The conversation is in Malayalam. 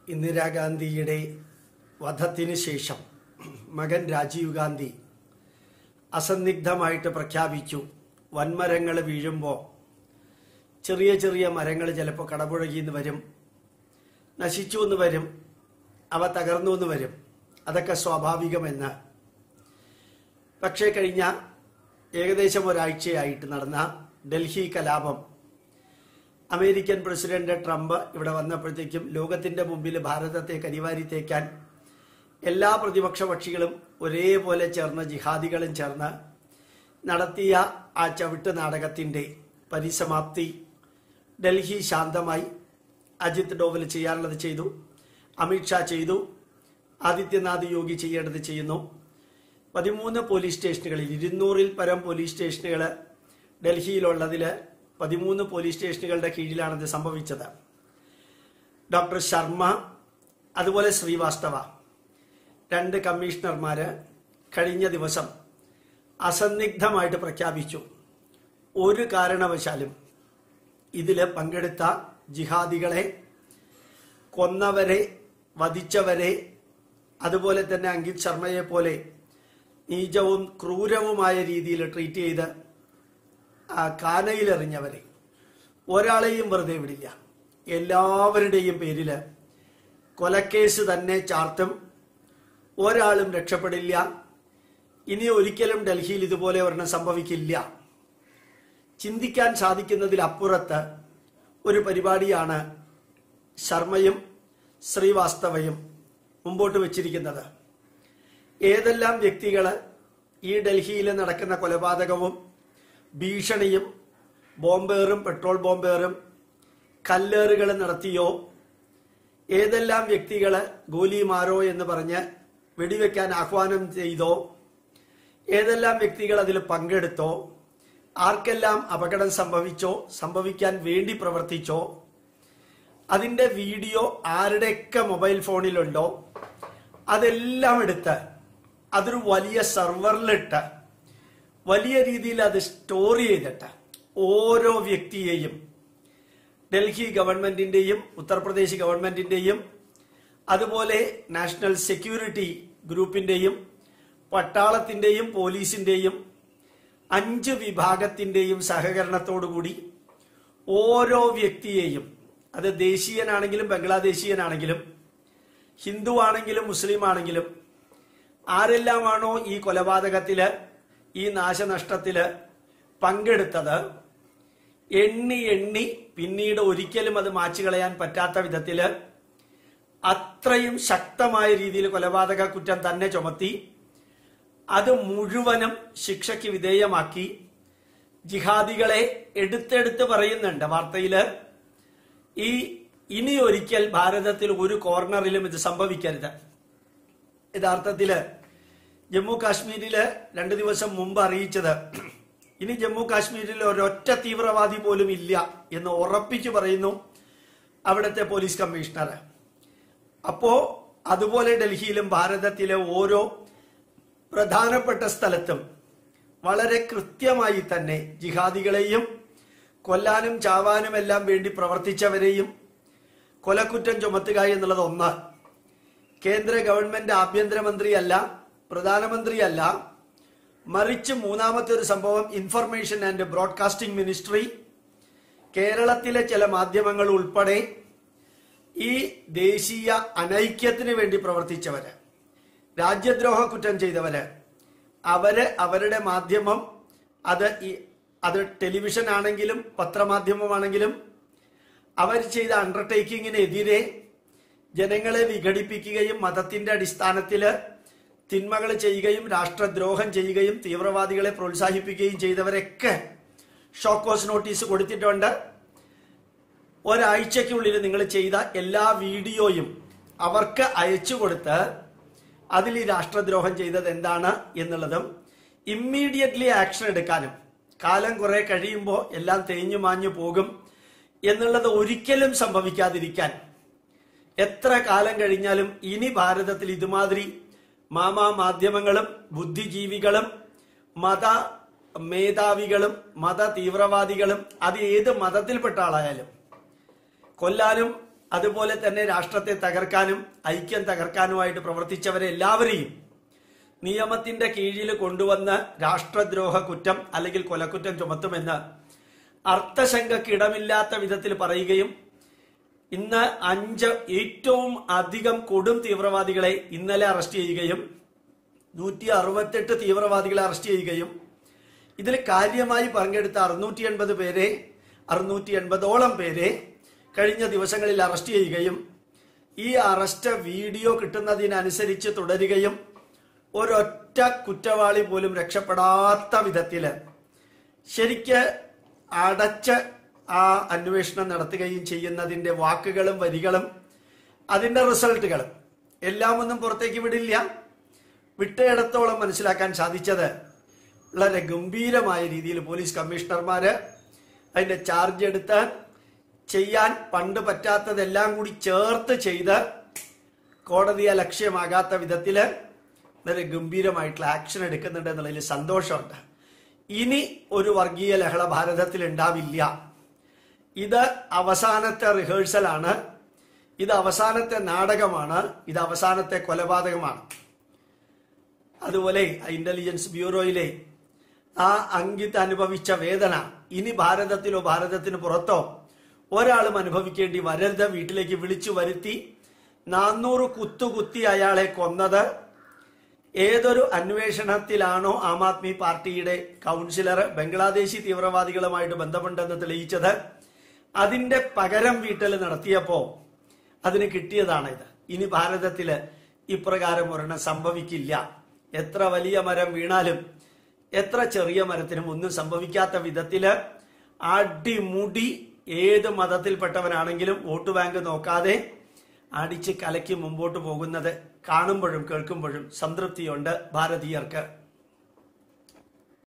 ഇന്ദിരാഗാന്ധിയുടെ വധത്തിന് ശേഷം മകൻ രാജീവ് ഗാന്ധി അസന്നിഗ്ധമായിട്ട് പ്രഖ്യാപിച്ചു വൻമരങ്ങൾ വീഴുമ്പോൾ ചെറിയ ചെറിയ മരങ്ങൾ ചിലപ്പോൾ കടപുഴകിന്ന് വരും നശിച്ചു എന്ന് വരും അവ തകർന്നു എന്ന് വരും അതൊക്കെ സ്വാഭാവികമെന്ന് പക്ഷേ കഴിഞ്ഞ ഏകദേശം ഒരാഴ്ചയായിട്ട് നടന്ന ഡൽഹി കലാപം അമേരിക്കൻ പ്രസിഡന്റ് ട്രംപ് ഇവിടെ വന്നപ്പോഴത്തേക്കും ലോകത്തിന്റെ മുമ്പിൽ ഭാരതത്തെ കരിവാരി തേക്കാൻ എല്ലാ പ്രതിപക്ഷ കക്ഷികളും ഒരേപോലെ ചേർന്ന് ജിഹാദികളും ചേർന്ന് നടത്തിയ ആ ചവിട്ട് നാടകത്തിന്റെ പരിസമാപ്തി ഡൽഹി ശാന്തമായി അജിത് ഡോവൽ ചെയ്യാനുള്ളത് ചെയ്തു അമിത്ഷാ ചെയ്തു ആദിത്യനാഥ് യോഗി ചെയ്യേണ്ടത് ചെയ്യുന്നു പതിമൂന്ന് പോലീസ് സ്റ്റേഷനുകളിൽ ഇരുന്നൂറിൽ പരം പോലീസ് സ്റ്റേഷനുകൾ ഡൽഹിയിലുള്ളതിൽ പതിമൂന്ന് പോലീസ് സ്റ്റേഷനുകളുടെ കീഴിലാണിത് സംഭവിച്ചത് ഡോക്ടർ ശർമ്മ അതുപോലെ ശ്രീവാസ്തവ രണ്ട് കമ്മീഷണർമാര് കഴിഞ്ഞ ദിവസം അസന്നിഗ്ധമായിട്ട് പ്രഖ്യാപിച്ചു ഒരു കാരണവശാലും ഇതിൽ പങ്കെടുത്ത ജിഹാദികളെ കൊന്നവരെ വധിച്ചവരെ അതുപോലെ തന്നെ അങ്കിത് ശർമ്മയെ പോലെ നീചവും ക്രൂരവുമായ രീതിയിൽ ട്രീറ്റ് ചെയ്ത് ആ കാനയിലെറിഞ്ഞവരെ ഒരാളെയും വെറുതെ വിടില്ല എല്ലാവരുടെയും പേരിൽ കൊലക്കേസ് തന്നെ ചാർത്തും ഒരാളും രക്ഷപ്പെടില്ല ഇനി ഒരിക്കലും ഡൽഹിയിൽ ഇതുപോലെ ഒരെണ്ണം സംഭവിക്കില്ല ചിന്തിക്കാൻ സാധിക്കുന്നതിലപ്പുറത്ത് ഒരു പരിപാടിയാണ് ശർമ്മയും ശ്രീവാസ്തവയും മുമ്പോട്ട് വെച്ചിരിക്കുന്നത് ഏതെല്ലാം വ്യക്തികൾ ഈ ഡൽഹിയിൽ നടക്കുന്ന കൊലപാതകവും ഭീഷണിയും ബോംബേറും പെട്രോൾ ബോംബേറും കല്ലേറുകൾ നടത്തിയോ ഏതെല്ലാം വ്യക്തികൾ ഗോലി മാരോ എന്ന് പറഞ്ഞ് വെടിവെക്കാൻ ആഹ്വാനം ചെയ്തോ ഏതെല്ലാം വ്യക്തികൾ അതിൽ പങ്കെടുത്തോ ആർക്കെല്ലാം അപകടം സംഭവിച്ചോ സംഭവിക്കാൻ വേണ്ടി പ്രവർത്തിച്ചോ അതിന്റെ വീഡിയോ ആരുടെയൊക്കെ മൊബൈൽ ഫോണിലുണ്ടോ അതെല്ലാം എടുത്ത് അതൊരു വലിയ സെർവറിലിട്ട് വലിയ രീതിയിൽ അത് സ്റ്റോർ ചെയ്തിട്ട് ഓരോ വ്യക്തിയെയും ഡൽഹി ഗവൺമെന്റിന്റെയും ഉത്തർപ്രദേശ് ഗവൺമെന്റിന്റെയും അതുപോലെ നാഷണൽ സെക്യൂരിറ്റി ഗ്രൂപ്പിന്റെയും പട്ടാളത്തിന്റെയും പോലീസിന്റെയും അഞ്ച് വിഭാഗത്തിന്റെയും സഹകരണത്തോടുകൂടി ഓരോ വ്യക്തിയെയും അത് ദേശീയനാണെങ്കിലും ബംഗ്ലാദേശീയനാണെങ്കിലും ഹിന്ദു ആണെങ്കിലും മുസ്ലിം ആണെങ്കിലും ആരെല്ലാമാണോ ഈ കൊലപാതകത്തില് ഈ നാശനഷ്ടത്തില് പങ്കെടുത്തത് എണ്ണി എണ്ണി പിന്നീട് ഒരിക്കലും അത് മാച്ചു കളയാൻ പറ്റാത്ത വിധത്തില് അത്രയും ശക്തമായ രീതിയിൽ കൊലപാതക കുറ്റം തന്നെ ചുമത്തി അത് മുഴുവനും ശിക്ഷയ്ക്ക് വിധേയമാക്കി ജിഹാദികളെ എടുത്തെടുത്ത് പറയുന്നുണ്ട് വാർത്തയില് ഈ ഇനി ഒരിക്കൽ ഭാരതത്തിൽ ഒരു കോർണറിലും ഇത് സംഭവിക്കരുത് യഥാർത്ഥത്തില് ജമ്മു കാശ്മീരില് രണ്ടു ദിവസം മുമ്പ് അറിയിച്ചത് ഇനി ജമ്മു കാശ്മീരിൽ ഒരൊറ്റ തീവ്രവാദി പോലും ഇല്ല എന്ന് ഉറപ്പിച്ചു പറയുന്നു അവിടുത്തെ പോലീസ് കമ്മീഷണർ അപ്പോ അതുപോലെ ഡൽഹിയിലും ഭാരതത്തിലെ ഓരോ പ്രധാനപ്പെട്ട സ്ഥലത്തും വളരെ കൃത്യമായി തന്നെ ജിഹാദികളെയും കൊല്ലാനും ചാവാനും എല്ലാം വേണ്ടി പ്രവർത്തിച്ചവരെയും കൊലക്കുറ്റം ചുമത്തുക എന്നുള്ളത് ഒന്ന് കേന്ദ്ര ഗവൺമെന്റ് ആഭ്യന്തരമന്ത്രിയല്ല പ്രധാനമന്ത്രിയല്ല മറിച്ച് മൂന്നാമത്തെ ഒരു സംഭവം ഇൻഫർമേഷൻ ആൻഡ് ബ്രോഡ്കാസ്റ്റിംഗ് മിനിസ്ട്രി കേരളത്തിലെ ചില മാധ്യമങ്ങൾ ഉൾപ്പെടെ ഈ ദേശീയ അനൈക്യത്തിന് വേണ്ടി പ്രവർത്തിച്ചവര് രാജ്യദ്രോഹ കുറ്റം ചെയ്തവര് അവര് അവരുടെ മാധ്യമം അത് ഈ അത് ടെലിവിഷൻ ആണെങ്കിലും പത്രമാധ്യമമാണെങ്കിലും അവർ ചെയ്ത അണ്ടർടേക്കിങ്ങിനെതിരെ ജനങ്ങളെ വിഘടിപ്പിക്കുകയും മതത്തിന്റെ അടിസ്ഥാനത്തില് തിന്മകൾ ചെയ്യുകയും രാഷ്ട്രദ്രോഹം ചെയ്യുകയും തീവ്രവാദികളെ പ്രോത്സാഹിപ്പിക്കുകയും ചെയ്തവരൊക്കെ ഷോക്കോസ് നോട്ടീസ് കൊടുത്തിട്ടുണ്ട് ഒരാഴ്ചയ്ക്കുള്ളിൽ നിങ്ങൾ ചെയ്ത എല്ലാ വീഡിയോയും അവർക്ക് അയച്ചു കൊടുത്ത് അതിൽ ഈ രാഷ്ട്രദ്രോഹം ചെയ്തത് എന്താണ് എന്നുള്ളതും ഇമ്മീഡിയറ്റ്ലി ആക്ഷൻ എടുക്കാനും കാലം കുറെ കഴിയുമ്പോൾ എല്ലാം തേഞ്ഞു മാഞ്ഞു പോകും എന്നുള്ളത് ഒരിക്കലും സംഭവിക്കാതിരിക്കാൻ എത്ര കാലം കഴിഞ്ഞാലും ഇനി ഭാരതത്തിൽ ഇതുമാതിരി മാമാ മാധ്യമങ്ങളും ബുദ്ധിജീവികളും മത മേധാവികളും മത തീവ്രവാദികളും അത് ഏത് മതത്തിൽപ്പെട്ട ആളായാലും കൊല്ലാനും അതുപോലെ തന്നെ രാഷ്ട്രത്തെ തകർക്കാനും ഐക്യം തകർക്കാനുമായിട്ട് പ്രവർത്തിച്ചവരെ എല്ലാവരെയും നിയമത്തിന്റെ കീഴിൽ കൊണ്ടുവന്ന് രാഷ്ട്രദ്രോഹ കുറ്റം അല്ലെങ്കിൽ കൊലക്കുറ്റം ചുമത്തുമെന്ന് അർത്ഥശങ്കക്കിടമില്ലാത്ത വിധത്തിൽ പറയുകയും ഇന്ന് അഞ്ച് ഏറ്റവും അധികം കൊടും തീവ്രവാദികളെ ഇന്നലെ അറസ്റ്റ് ചെയ്യുകയും നൂറ്റി അറുപത്തെട്ട് തീവ്രവാദികളെ അറസ്റ്റ് ചെയ്യുകയും ഇതിൽ കാര്യമായി പങ്കെടുത്ത അറുന്നൂറ്റി എൺപത് പേരെ അറുന്നൂറ്റി എൺപതോളം പേരെ കഴിഞ്ഞ ദിവസങ്ങളിൽ അറസ്റ്റ് ചെയ്യുകയും ഈ അറസ്റ്റ് വീഡിയോ കിട്ടുന്നതിനനുസരിച്ച് തുടരുകയും ഒരൊറ്റ കുറ്റവാളി പോലും രക്ഷപ്പെടാത്ത വിധത്തില് ശരിക്ക് അടച്ച് ആ അന്വേഷണം നടത്തുകയും ചെയ്യുന്നതിന്റെ വാക്കുകളും വരികളും അതിന്റെ റിസൾട്ടുകളും എല്ലാം ഒന്നും പുറത്തേക്ക് വിടില്ല വിട്ടയിടത്തോളം മനസ്സിലാക്കാൻ സാധിച്ചത് വളരെ ഗംഭീരമായ രീതിയിൽ പോലീസ് കമ്മീഷണർമാര് അതിന്റെ ചാർജ് എടുത്ത് ചെയ്യാൻ പണ്ട് പറ്റാത്തതെല്ലാം കൂടി ചേർത്ത് ചെയ്ത് കോടതിയെ ലക്ഷ്യമാകാത്ത വിധത്തില് വളരെ ഗംഭീരമായിട്ടുള്ള ആക്ഷൻ എടുക്കുന്നുണ്ട് എന്നുള്ളതിൽ സന്തോഷമുണ്ട് ഇനി ഒരു വർഗീയ ലഹള ഭാരതത്തിൽ ഉണ്ടാവില്ല ഇത് അവസാനത്തെ റിഹേഴ്സലാണ് ഇത് അവസാനത്തെ നാടകമാണ് ഇത് അവസാനത്തെ കൊലപാതകമാണ് അതുപോലെ ഇന്റലിജൻസ് ബ്യൂറോയിലെ ആ അങ്കിത് അനുഭവിച്ച വേദന ഇനി ഭാരതത്തിലോ ഭാരതത്തിന് പുറത്തോ ഒരാളും അനുഭവിക്കേണ്ടി വരരുത് വീട്ടിലേക്ക് വിളിച്ചു വരുത്തി നാനൂറ് കുത്തുകുത്തി അയാളെ കൊന്നത് ഏതൊരു അന്വേഷണത്തിലാണോ ആം ആദ്മി പാർട്ടിയുടെ കൗൺസിലർ ബംഗ്ലാദേശി തീവ്രവാദികളുമായിട്ട് ബന്ധമുണ്ടെന്ന് തെളിയിച്ചത് അതിന്റെ പകരം വീട്ടൽ നടത്തിയപ്പോ അതിന് കിട്ടിയതാണ് ഇത് ഇനി ഭാരതത്തില് ഇപ്രകാരം ഒരെണ്ണം സംഭവിക്കില്ല എത്ര വലിയ മരം വീണാലും എത്ര ചെറിയ മരത്തിനും ഒന്നും സംഭവിക്കാത്ത വിധത്തില് അടിമുടി ഏത് മതത്തിൽപ്പെട്ടവനാണെങ്കിലും വോട്ട് ബാങ്ക് നോക്കാതെ അടിച്ച് കലക്കി മുമ്പോട്ട് പോകുന്നത് കാണുമ്പോഴും കേൾക്കുമ്പോഴും സംതൃപ്തിയുണ്ട് ഭാരതീയർക്ക്